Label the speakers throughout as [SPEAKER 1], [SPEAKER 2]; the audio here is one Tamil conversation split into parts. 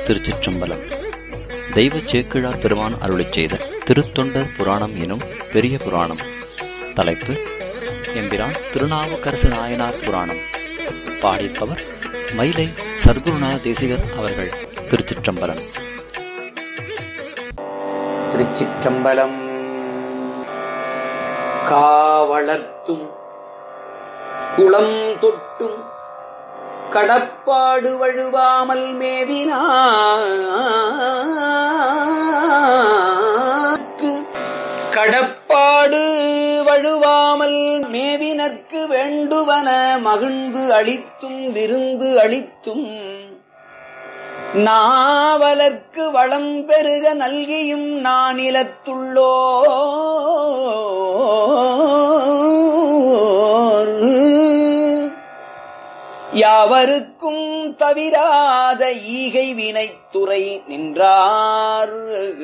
[SPEAKER 1] திருச்சிற்றம்பலம் தெய்வ சேக்கிழார் பெருமான் அருளிச் செய்த திருத்தொண்டர் புராணம் எனும் பெரிய புராணம் தலைப்பு எம்பிரான் திருநாவுக்கரசு நாயனார் புராணம் பாடிப்பவர் மயிலை சர்க்குருநாத தேசிகர் அவர்கள் திருச்சிற்றம்பலம்
[SPEAKER 2] திருச்சிற்றம்பலம் காவளர்த்தும் குளம் தொட்டும் கடப்பாடு வழுவாமல் மேவினாக்கு கடப்பாடு வழுவாமல் மேவினர்க்கு வேண்டுவன மகிழ்ந்து அளித்தும் விருந்து அளித்தும் நாவலர்க்கு வளம் பெருக நல்கியும் நானிலத்துள்ளோ யாவருக்கும் தவிராத ஈகை வினைத்துறை நின்றார்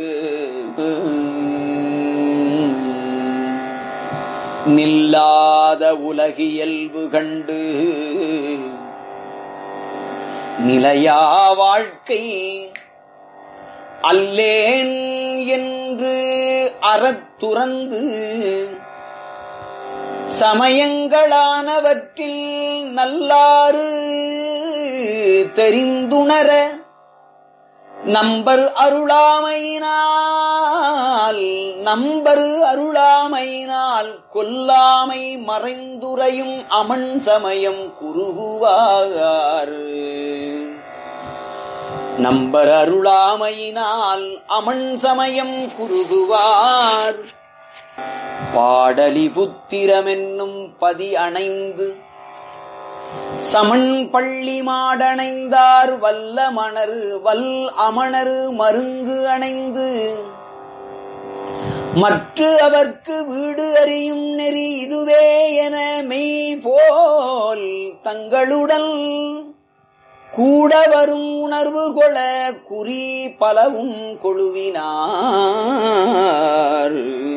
[SPEAKER 2] நில்லாத உலகியல்பு கண்டு நிலையா வாழ்க்கை அல்லேன் என்று அறத்துறந்து சமயங்களானவற்றில் நல்லாறு தெரிந்துணர நம்பர் அருளாமையினால் நம்பர் அருளாமையினால் கொல்லாமை மறைந்துரையும் அமன் சமயம் குறுகுவார் நம்பர் அருளாமையினால் அமன் சமயம் குறுகுவார் பாடலி புத்திரமென்னும் பதி அணைந்து சமன் பள்ளி மாடணைந்தார் வல்ல மணரு வல் அமணரு மருங்கு அணைந்து மற்ற அவர்க்கு வீடு அறியும் நெறி இதுவே என மெய் போல் தங்களுடன் கூட வரும் உணர்வு கொள குறி பலவும் கொழுவினார்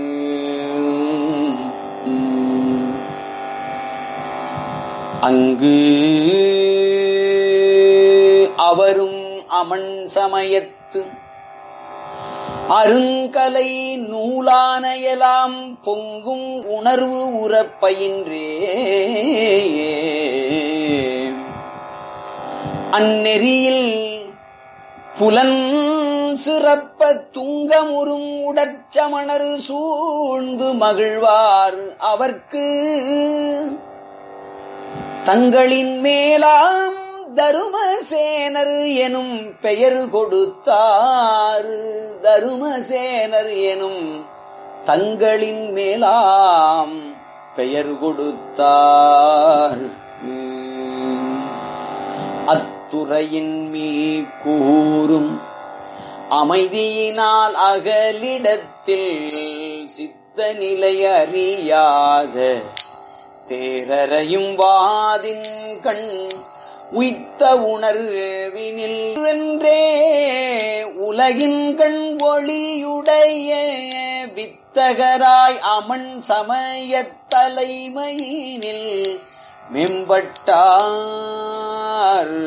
[SPEAKER 2] அங்கு அவரும் அமன் சமயத்து அருங்கலை நூலானையலாம் பொங்கும் உணர்வு உறப்பயின்றே அந்நெறியில் புலன் சிறப்ப துங்கமுறும் உடற்சமணர் சூழ்ந்து மகிழ்வார் அவர்க்கு தங்களின் மேலாம் தருமசேனர் எனும் பெயர் கொடுத்தார் தருமசேனர் எனும் தங்களின் மேலாம் பெயர் கொடுத்தார் அத்துறையின் மீ கூறும் அமைதியினால் அகலிடத்தில் சித்த நிலை அறியாத தேரரையும் வாதின் கண் உய்த்த உணர்வினில் வென்றே உலகின் கண் ஒளியுடைய வித்தகராய் அமன் சமயத் தலைமையினில் மேம்பட்டார்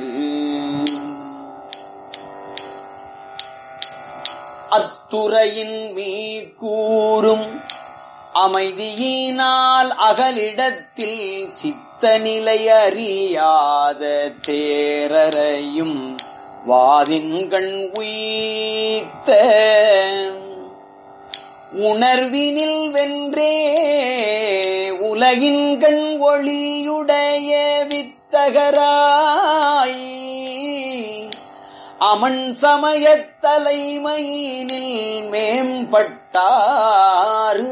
[SPEAKER 2] அத்துறையின் மீ கூறும் அமைதியினால் அகலிடத்தில் சித்த நிலை அறியாத தேரரையும் வாதின்கண் உயிர்த்த உணர்வினில் வென்றே உலகின் கண் ஒளியுடைய வித்தகராய் அமன் சமயத் தலைமையினில் மேம்பட்டாறு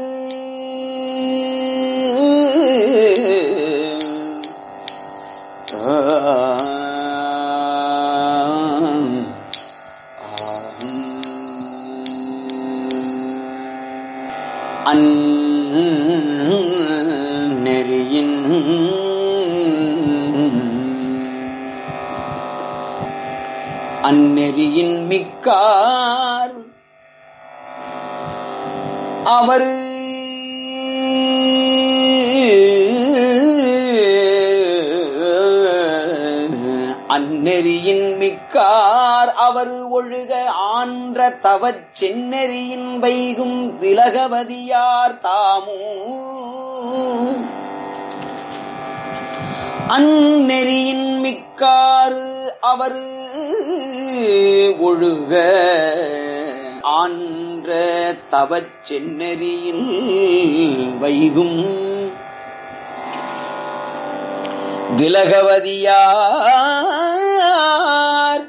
[SPEAKER 2] அந்நெறியின் அந்நெறியின் மிக்கார் அவர் தொன்னெறியின் மிக்கார் அவர் ஒழுக ஆன்ற தவச் செந்நெறியின் வைகும் திலகவதியார் தாமும் அந்நெறியின் மிக்காறு அவர் ஒழுக ஆன்ற தவச் செந்நெறியில் வைகும் திலகவதியார்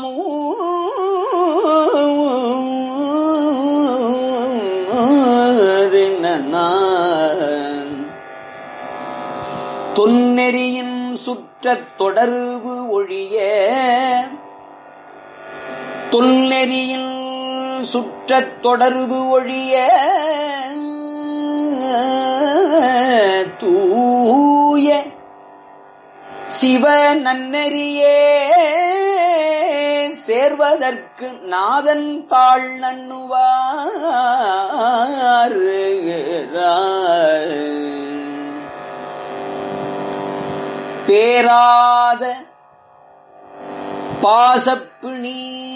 [SPEAKER 2] தாமும் தொன்னெறியின் சுற்றத் தொடர்பு ஒழிய தொல்நெறியின் சுற்றத் தொடர்பு ஒழிய தூய சிவ நன்னெறியே சேர்வதற்கு நாதன் தாழ் நண்ணுவார் பேராத பாசப்பிணி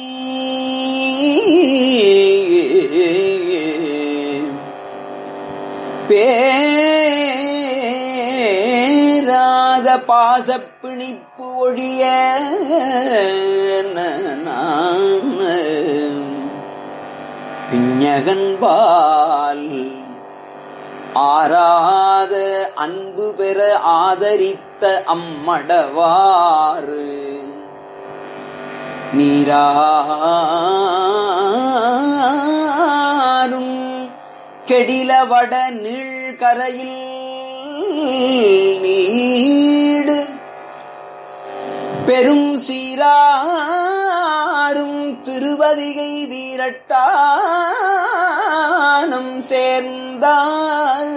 [SPEAKER 2] பேராத பாசப்பிணிப்பு ஒழிய பிஞகன்பால் ஆராத அன்பு பெற ஆதரித்த அம்மடவாறு நீராரும் கெடிலவட நீழ்கரையில் நீடு பெரும் சீராரும் திருவதிகை வீரட்டானம் சேர்ந்தார்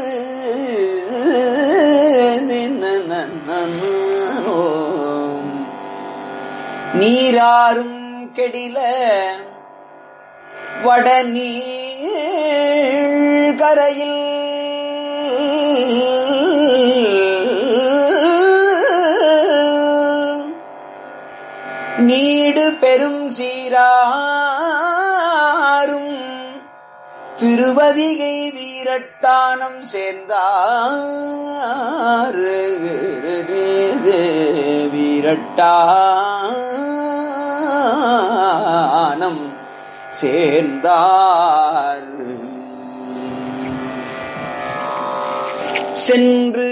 [SPEAKER 2] நீராரும் கெடில வட கரையில் நீடு பெரும் சீராரும் திருவதிகை வீரட்டானம் சேர்ந்தார் வீரட்டானம் சேர்ந்தார் சென்று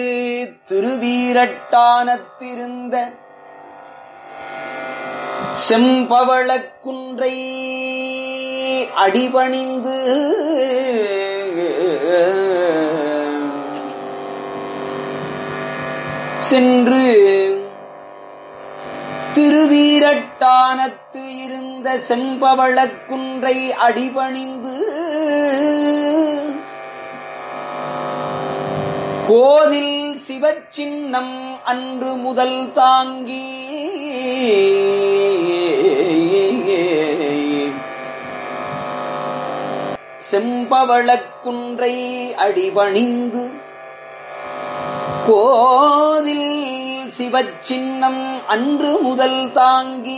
[SPEAKER 2] திருவீரட்டானத்திருந்த செம்பவளக் குன்றை அடிபணிந்து சென்று திருவீரட்டானத்து இருந்த செம்பவளக் குன்றை அடிபணிந்து கோதில் சிவச்சின்னம் அன்று முதல் தாங்கி செம்பவளக் குன்றை அடிபணிந்து கோதில் சிவச்சின்னம் அன்று முதல் தாங்கி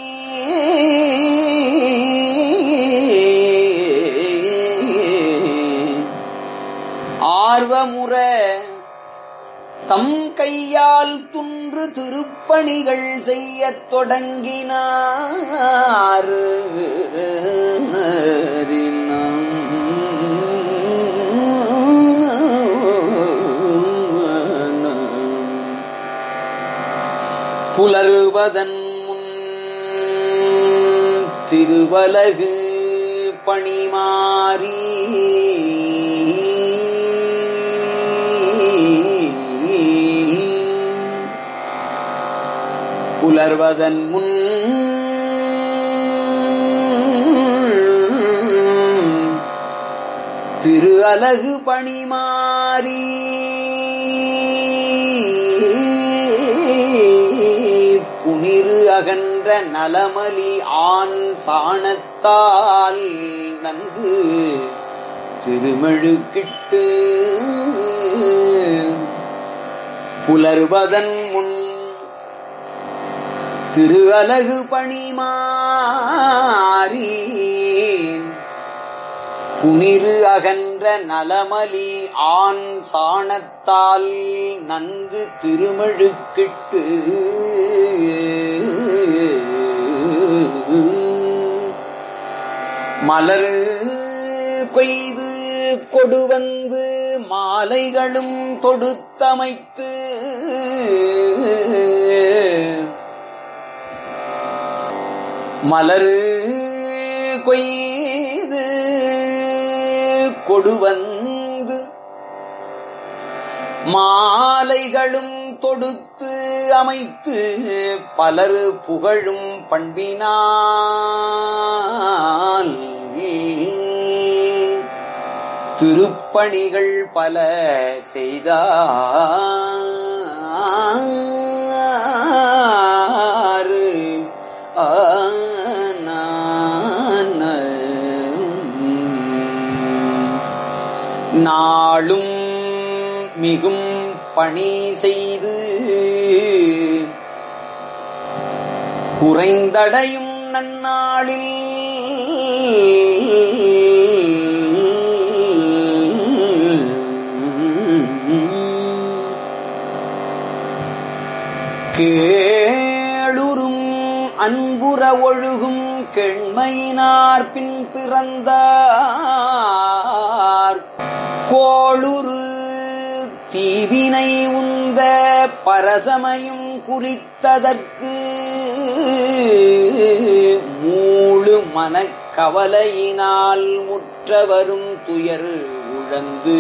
[SPEAKER 2] ஆர்வமுற தம் கையால் துன்று திருப்பணிகள் செய்யத் தொடங்கினார் புலருவதன் முன் திருவலகு பணிமாறி புலர்வதன் முன் திரு அலகு பணிமாறி புனிரு அகன்ற நலமலி ஆண் சாணத்தால் நன்கு திருமெழுக்கிட்டு புலர்வதன் முன் திரு அலகு பணிமாறி குனிறு அகன்ற நலமலி ஆண் சாணத்தால் நன்கு திருமழுக்கிட்டு மலர் கொய்து கொடுவந்து மாலைகளும் தொடுத்தமைத்து மலரு கொய்து கொடுவந்து மாலைகளும் தொடுத்து அமைத்து பலர் புகழும் பண்பினால் திருப்பணிகள் பல செய்தார் நாளும் மிகும் பணி செய்து குறைந்தடையும் நன்னாளில் கேளுரும் அன்புற ஒழுகும் கெண்மையினார் பின் பிறந்தார் கோளுரு தீவினை உந்த பரசமயம் குறித்ததற்கு மூழு மனக்கவலையினால் முற்றவரும் துயர் உழந்து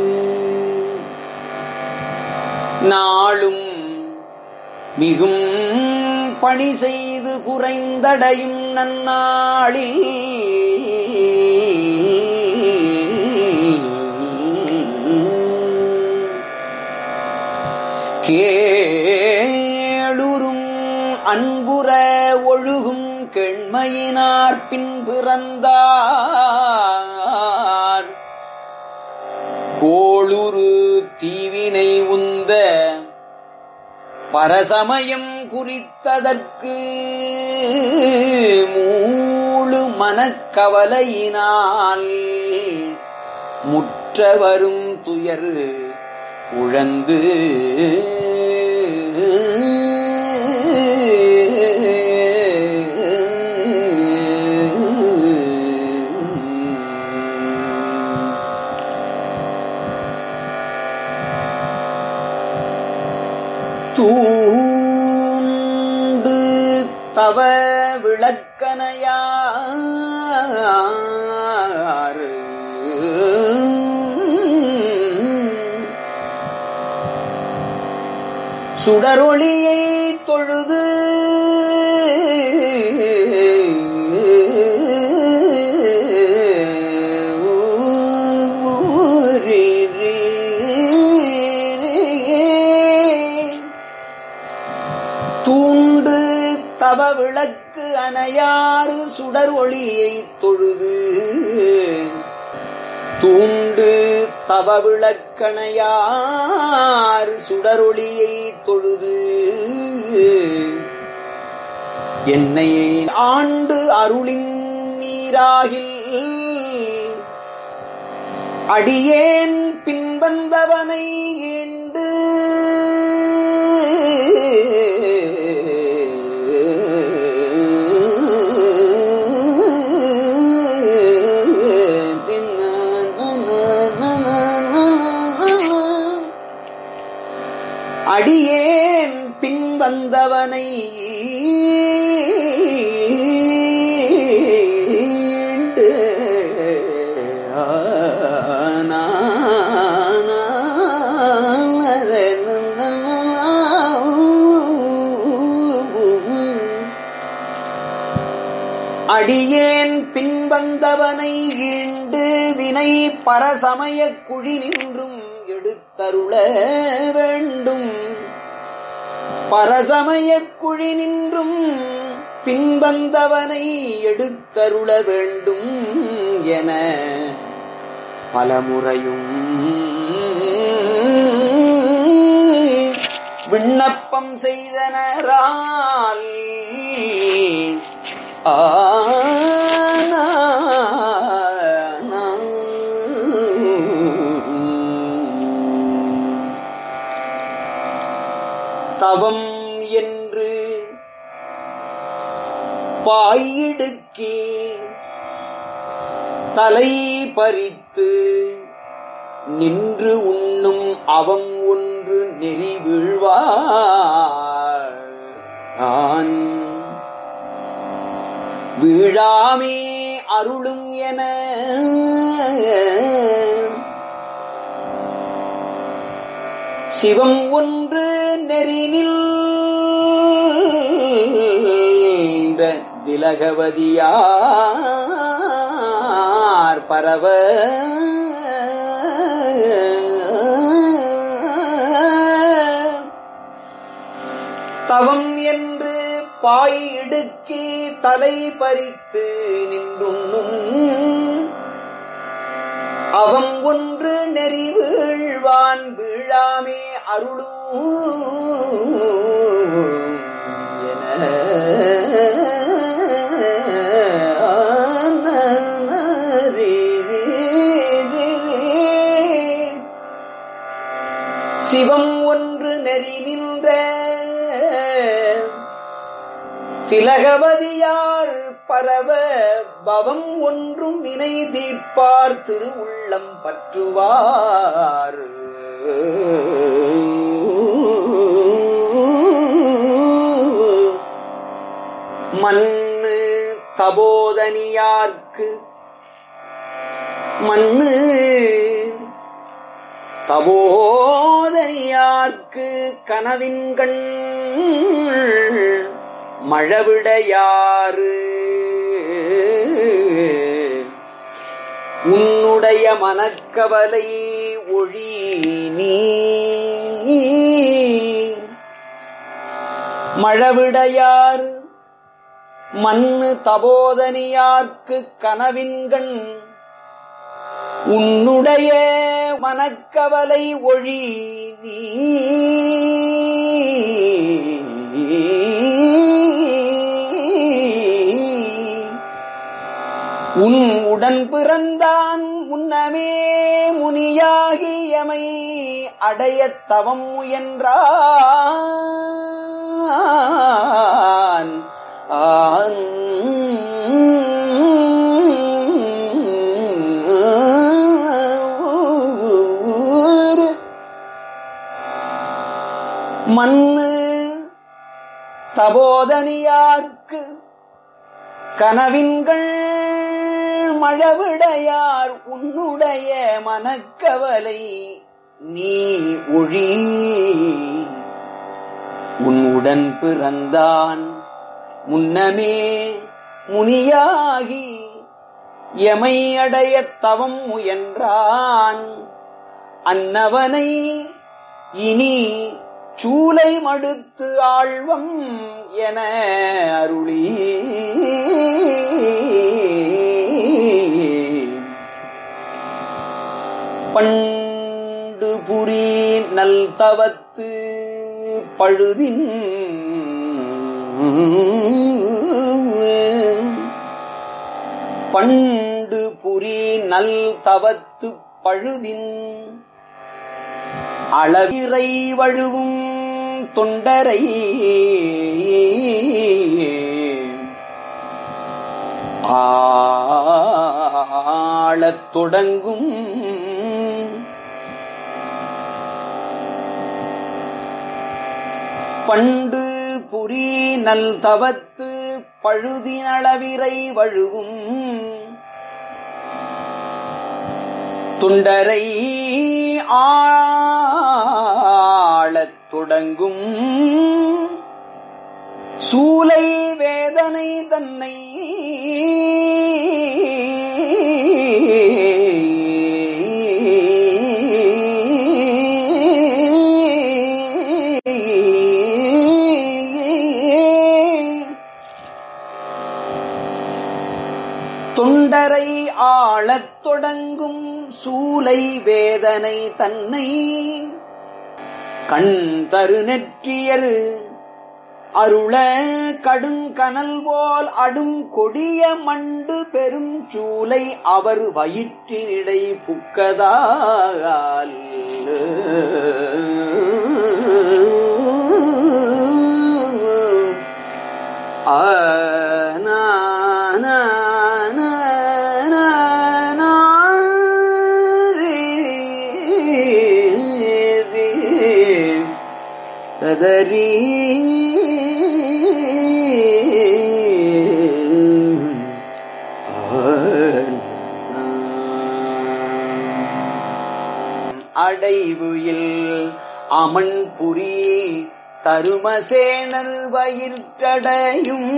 [SPEAKER 2] நாளும் மிகும் பணி செய்து குறைந்தடையும் நன்னாளில் கேளுரும் அன்புற ஒழுகும் கெண்மையினார் பின் பிறந்தார் கோளுரு தீவினை உந்த பரசமயம் குறித்ததற்கு மூழு மனக்கவலையினால் முற்ற வரும் துயர் உழந்து தூண்டு தவ விளக்கனையாறு சுடரொளியை தொழுது தூண்டு தவ விளக்கு அணையாறு சுடர் ஒளியை தொழுது தூண்டு தவ விளக்கணையார் சுடரொளியை தொழுது என்னை ஆண்டு அருளின் நீராகில் அடியேன் பின்வந்தவனை ஈண்டு அடியேன் பின் வந்தவனை ஈண்டு அடியேன் பின்வந்தவனை ஈண்டு வினை பரசமய குழி நின்றும் எடுத்தருள வேண்டும் பரசமய குழி நின்றும் பின்வந்தவனை எடுத்தருள வேண்டும் என பலமுறையும் விண்ணப்பம் செய்தனரால் ஆனா தவம் என்று பாயிடுக்கே தலை பறித்து நின்று உண்ணும் அவம் ஒன்று நெறி வீழ்வார் ஆன் வீழாமே அருளும் என சிவம் ஒன்று நெறினில் திலகவதியார் பரவ தவம் என்று பாய் இடுக்கி தலை பறித்து நின்றுண்ணும் அவம் ஒன்று நெறி வீழ்வான் வீழாமே அருளும் என சிவம் ஒன்று நெறி நின்ற திலகவதியார் பரவ பவம் ஒன்றும் வினை தீர்ப்பார் திருவுள்ளம் பற்றுவார் மண்ணு தபோதனியார்க்கு மண்ணு தபோதனியார்க்கு கனவின் கண் மழவிடையாறு உன்னுடைய மனக்கவலை ஒழி நீ மழவிடையார் மண்ணு தபோதனியார்க்கு கனவின்கண் உன்னுடைய மனக்கவலை ஒழி நீ உன் உடன் பிறந்தான் முன்னமே முனியாகியமை அடையத் தவம் முயன்றான் ஆன் மண்ணு தபோதனியார்க்கு கனவின்கள் மழவிடையார் உன்னுடைய மனக்கவலை நீ ஒழி உன் உடன் பிறந்தான் முன்னமே முனியாகி எமை அடையத் தவம் முயன்றான் அன்னவனை இனி சூலை மடுத்து ஆழ்வம் என அருளி பண்டு புரி நல் தவத்து பழுதின் பண்டு புரி நல் தவத்து பழுதின் அளவிரை வழுவும் தொண்டரை ஆளத் தொடங்கும் பண்டு புரி நல் தவத்து பழுதினளவிரை வழுவும் துண்டரை ஆளத் தொடங்கும் சூலை வேதனை தன்னை தொண்டரை ஆளத் தொடங்கும் சூலை வேதனை தன்னை கண் தரு நெற்றியரு அருள கடுங்கனல் போல் அடும் கொடிய மண்டு பெரும் சூலை அவர் வயிற்றினிடை புக்கதால் ஆ நா நா நா நா நா ரீ ரீ கதறி அடைவுயில் அமன் புரி தருமசேனர் வயிற்றடையும்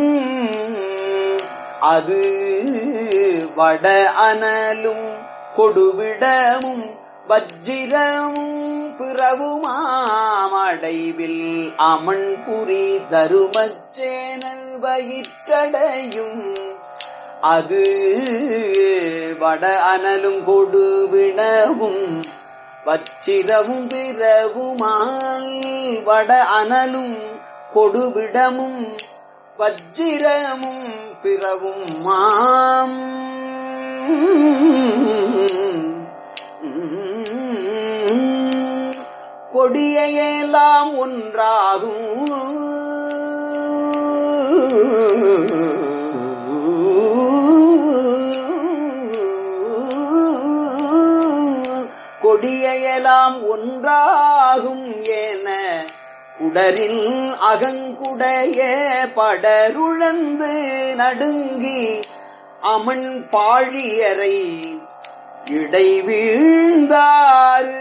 [SPEAKER 2] அது வட அனலும் கொடுவிடமும் வஜ்ஜிரமும் பிறவுமாமடைவில் அமன் புரி தருமச்சேனல் வயிற்றடையும் அது வட அனலும் கொடுவிடவும் வச்சிரவும் பிறவுமால் வட அனலும் கொடுவிடமும் வஜ்ஜிரமும் பிறவும் மாம் கொடியெல்லாம் ஒன்றாகும் கொடியெல்லாம் ஒன்றாகும் என குடரில் அகங்குடைய படருழந்து நடுங்கி அமன் பாழியரை இடை வீழ்ந்தாறு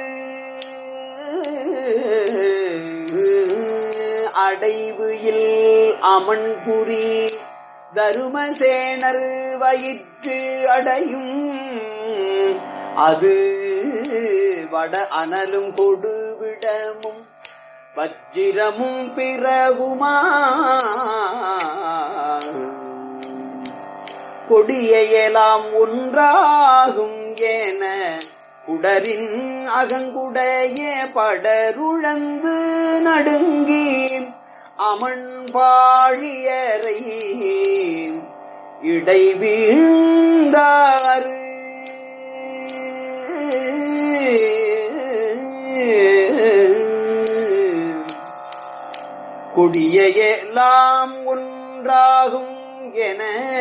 [SPEAKER 2] அடைவு இல் அமன்புரி தருமசேனர் வயிற்று அடையும் அது வட அனலும் கொடுவிடமும் வஜ்ஜிரமும் பிறவுமா கொடியெல்லாம் ஒன்றாகும் என குடரின் அகங்குடைய படருழந்து நடுங்கி அமன் பாழியரை இடை வீழ்ந்தாறு கொடிய எல்லாம் ஒன்றாகும் என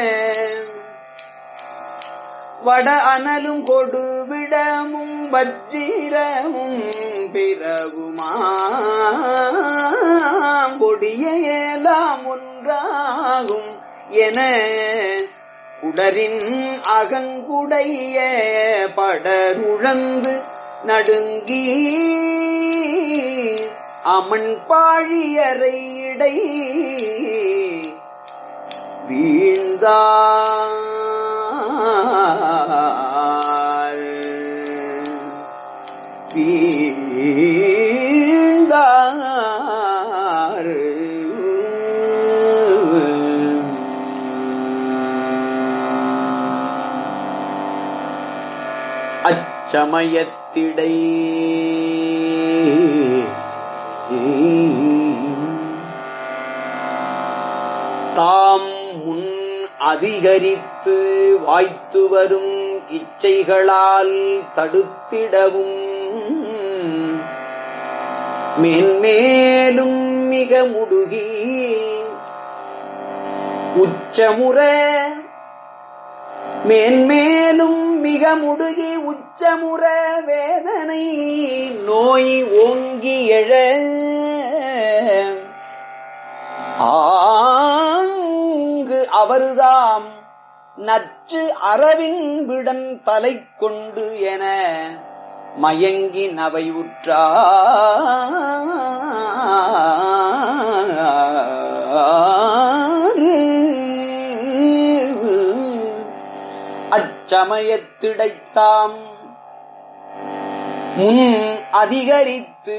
[SPEAKER 2] வட அனலும் கொடுவிடமும் வஜ்ஜிரமும் பிறகுமாம் கொடிய எல்லாம் ஒன்றாகும் என உடரின் அகங்குடைய படருழந்து நடுங்கி அமன் பாழியரை இடை வீழ்ந்தார் வீழ்ந்தார் அச்சமயத்திடை தாம் முன் அதிகரித்து வாய்த்து வரும் இச்சைகளால் தடுத்திடவும் மேன்மேலும் மிக முடுகி உச்சமுற மேன்மேலும் மிக முடுகி உச்சமுற வேதனை நோய் ஓங்கி எழ ஆங்கு அவர்தாம் நச்சு அரவின் விடன் தலை கொண்டு என மயங்கி நவை அச்சமயத்திடைத்தாம் முன் அதிகரித்து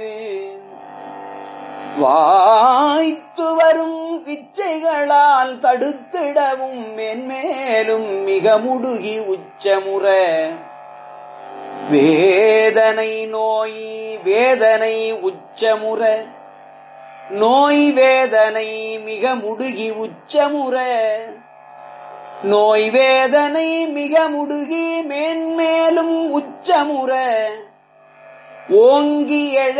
[SPEAKER 2] வாய்த்து வரும் இச்சைகளால் தடுத்திடவும் மென்மேலும் மிக முடுகி உச்சமுற வேதனை நோய் வேதனை உச்சமுற நோய் வேதனை மிக முடுகி உச்சமுற நோய் வேதனை மிக முடுகி மேன்மேலும் உச்சமுற ஓங்கி எழ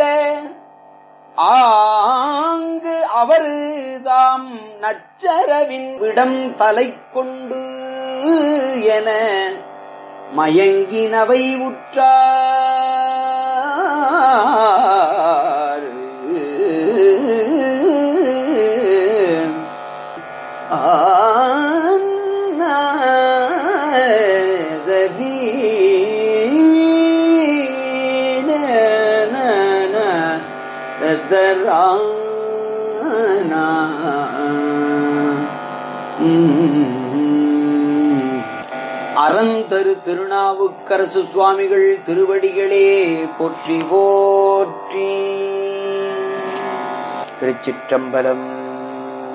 [SPEAKER 2] ஆங்கு அவரு தாம் நச்சரவின் விடம் தலை கொண்டு என மயங்கினவை உற்றார் அறந்தரு திருநாவுக்கரசு சுவாமிகள் திருவடிகளே போற்றி போற்றி திருச்சிற்றம்பலம்